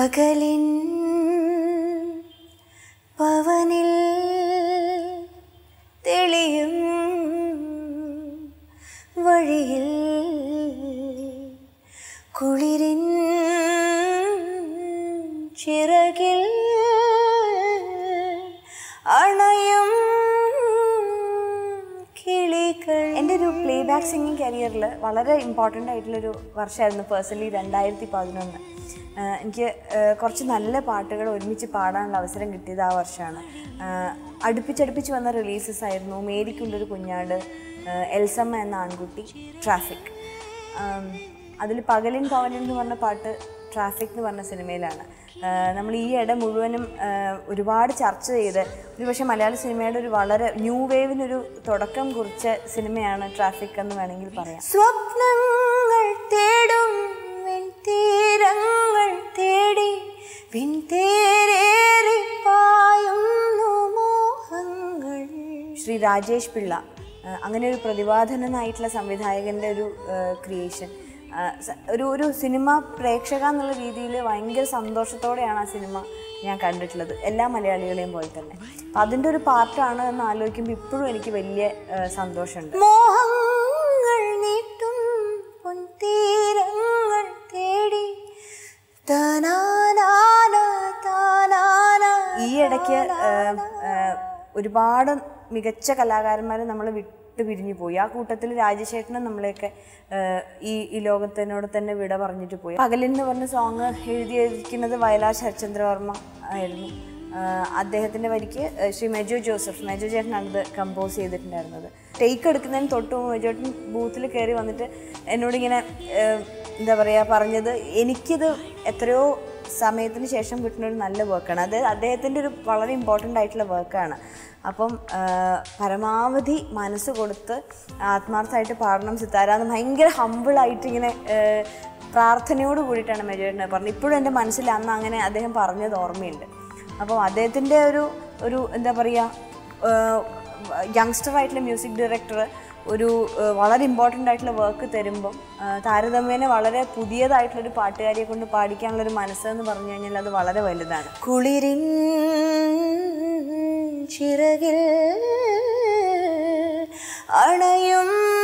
പകലിൻ പവനിൽ തെളിയും വഴിയിൽ കുളിരിൻ ചിറകിൽ അണയും കിളികൾ എൻ്റെ ഒരു പ്ലേ ബാക്ക് സിംഗിങ് കരിയറിൽ വളരെ ഇമ്പോർട്ടൻ്റ് ആയിട്ടുള്ളൊരു വർഷമായിരുന്നു പേഴ്സണലി രണ്ടായിരത്തി പതിനൊന്ന് എനിക്ക് ആഹ് കുറച്ച് നല്ല പാട്ടുകൾ ഒരുമിച്ച് പാടാനുള്ള അവസരം കിട്ടിയത് ആ വർഷമാണ് ആഹ് അടുപ്പിച്ചടുപ്പിച്ച് വന്ന റിലീസസ് ആയിരുന്നു മേരിക്കുള്ളൊരു കുഞ്ഞാട് ആഹ് എൽസമ്മ എന്ന ആൺകുട്ടി ട്രാഫിക് അതിൽ പകലിൻ പവനിൽ എന്ന് പറഞ്ഞ പാട്ട് ട്രാഫിക് എന്ന് പറഞ്ഞ സിനിമയിലാണ് ആഹ് നമ്മൾ ഈ ഇട മുഴുവനും ആഹ് ഒരുപാട് ചർച്ച ചെയ്ത് ഒരുപക്ഷെ മലയാള സിനിമയുടെ ഒരു വളരെ ന്യൂ വേവിനൊരു തുടക്കം കുറിച്ച സിനിമയാണ് ട്രാഫിക് എന്ന് വേണമെങ്കിൽ പറയാം സ്വപ്നങ്ങൾ തേടും തീരങ്ങൾ തേടി പിൻതേരേറി പായുന്നു മോഹങ്ങൾ ശ്രീ രാജേഷ് പിള്ള ആഹ് അങ്ങനെ ഒരു പ്രതിഭാധനനായിട്ടുള്ള സംവിധായകൻ്റെ ഒരു ക്രിയേഷൻ ഒരു ഒരു സിനിമ പ്രേക്ഷക എന്നുള്ള രീതിയിൽ ഭയങ്കര സന്തോഷത്തോടെയാണ് ആ സിനിമ ഞാൻ കണ്ടിട്ടുള്ളത് എല്ലാ മലയാളികളെയും പോലെ തന്നെ അപ്പം അതിൻ്റെ ഒരു പാർട്ടാണ് എന്ന് ആലോചിക്കുമ്പോൾ ഇപ്പോഴും എനിക്ക് വലിയ ആഹ് സന്തോഷമുണ്ട് മോഹങ്ങൾ നീട്ടും പൊൻതീരങ്ങൾ തേടി തനാനാന താനാന ഈ ഇടയ്ക്ക് ആഹ്, ആഹ്, ഒരുപാട് മികച്ച കലാകാരന്മാരെ നമ്മൾ വിട്ടു പിരിഞ്ഞു പോയി ആ കൂട്ടത്തിൽ രാജശേഖരനും നമ്മളെയൊക്കെ ആഹ്, ഈ ഈ ലോകത്തിനോട് തന്നെ വിട പറഞ്ഞിട്ട് പോയി പകലിൻ എന്ന് പറഞ്ഞ സോങ് എഴുതിയിരിക്കുന്നത് വയലാർ ശരചന്ദ്രവർമ്മ ആയിരുന്നു ആഹ്, അദ്ദേഹത്തിൻ്റെ വരിക്ക് ആഹ്, ശ്രീ മെജോ ജോസഫ് മെജോ ചേട്ടനാണ് ഇത് കമ്പോസ് ചെയ്തിട്ടുണ്ടായിരുന്നത് ടേക്ക് എടുക്കുന്നതിന് തൊട്ട് മുമ്പ് മെജോ ചേട്ടൻ ബൂത്തിൽ കയറി വന്നിട്ട് എന്നോടിങ്ങനെ ആഹ്, എന്താ പറയുക പറഞ്ഞത് എനിക്കിത് എത്രയോ സമയത്തിന് ശേഷം കിട്ടുന്ന ഒരു നല്ല വർക്കാണ് അത് അദ്ദേഹത്തിൻ്റെ ഒരു വളരെ ഇമ്പോർട്ടൻ്റ് ആയിട്ടുള്ള വർക്കാണ് അപ്പം ആ, പരമാവധി മനസ്സ് കൊടുത്ത് ആത്മാർത്ഥമായിട്ട് പാടണം സിത്താര എന്ന് ഭയങ്കര ഹമ്പിളായിട്ട് ഇങ്ങനെ ആ, പ്രാർത്ഥനയോട് കൂടിയിട്ടാണ് മെജോറിനെ പറഞ്ഞത് ഇപ്പോഴും എൻ്റെ മനസ്സിൽ അന്ന് അങ്ങനെ അദ്ദേഹം പറഞ്ഞത് ഓർമ്മയുണ്ട് അപ്പം അദ്ദേഹത്തിൻ്റെ ഒരു ഒരു എന്താ പറയുക യങ്സ്റ്റർ ആയിട്ടുള്ള മ്യൂസിക് ഡയറക്ടർ ഒരു ഏഹ്, വളരെ ഇമ്പോർട്ടൻ്റ് ആയിട്ടുള്ള വർക്ക് തരുമ്പം ഏഹ്, താരതമ്യേന വളരെ പുതിയതായിട്ടുള്ളൊരു പാട്ടുകാരിയെ കൊണ്ട് പാടിക്കാനുള്ളൊരു മനസ്സ് എന്ന് പറഞ്ഞു കഴിഞ്ഞാൽ അത് വളരെ വലുതാണ് കുളിരിൻ ചിറകിൽ അണയും